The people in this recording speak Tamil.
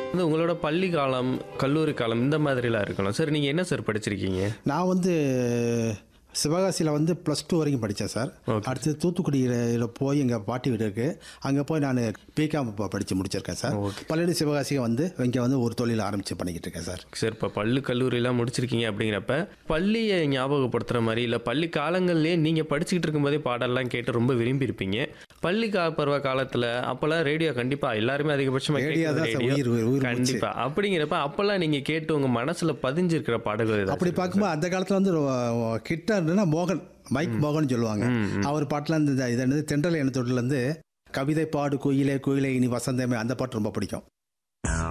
வந்து உங்களோட பள்ளி காலம் கல்லூரி காலம் இந்த மாதிரிலாம் இருக்கலாம் சார் நீங்கள் என்ன சார் படிச்சிருக்கீங்க நான் வந்து சிவகாசியில் வந்து ப்ளஸ் டூ வரைக்கும் படித்தேன் சார் அடுத்து தூத்துக்குடியில் போய் எங்கள் பாட்டி வீடு இருக்குது அங்கே போய் நான் பிகாம் படித்து முடிச்சிருக்கேன் சார் பல்லடி சிவகாசியை வந்து இங்கே வந்து ஒரு தொழில் ஆரம்பித்து பண்ணிக்கிட்டு இருக்கேன் சார் சார் இப்போ பள்ளி கல்லூரிலாம் முடிச்சிருக்கீங்க அப்படிங்கிறப்ப பள்ளியை ஞாபகப்படுத்துகிற மாதிரி இல்லை பள்ளி காலங்கள்லேயே நீங்கள் படிச்சுக்கிட்டு இருக்கும்போதே பாடல்லாம் கேட்டு ரொம்ப விரும்பியிருப்பீங்க பள்ளி கா பருவ காலத்தில் அப்போல்லாம் ரேடியோ கண்டிப்பாக எல்லாருமே அதிகபட்சமாக ரேடியோ தான் சார் உயிர் உயிர் மூச்சு. கண்டிப்பாக அப்படிங்கிறப்ப அப்போல்லாம் நீங்கள் கேட்டு உங்கள் மனசில் பதிஞ்சிருக்கிற பாடல்கள் ஏதாச்சும் அப்படி பார்க்கும்போது அந்த காலத்தில் வந்து ரொ- கிட்ட இருந்துன்னா மோகன் மைக் மோகன் சொல்லுவாங்க அவர் பாட்டுலாம் இந்த இது என்னது தென்றல் எண்ணத்தொட்டிலேருந்து கவிதை பாடு குயிலே குயிலே இனி வசந்தமே அந்த பாட்டு ரொம்ப பிடிக்கும்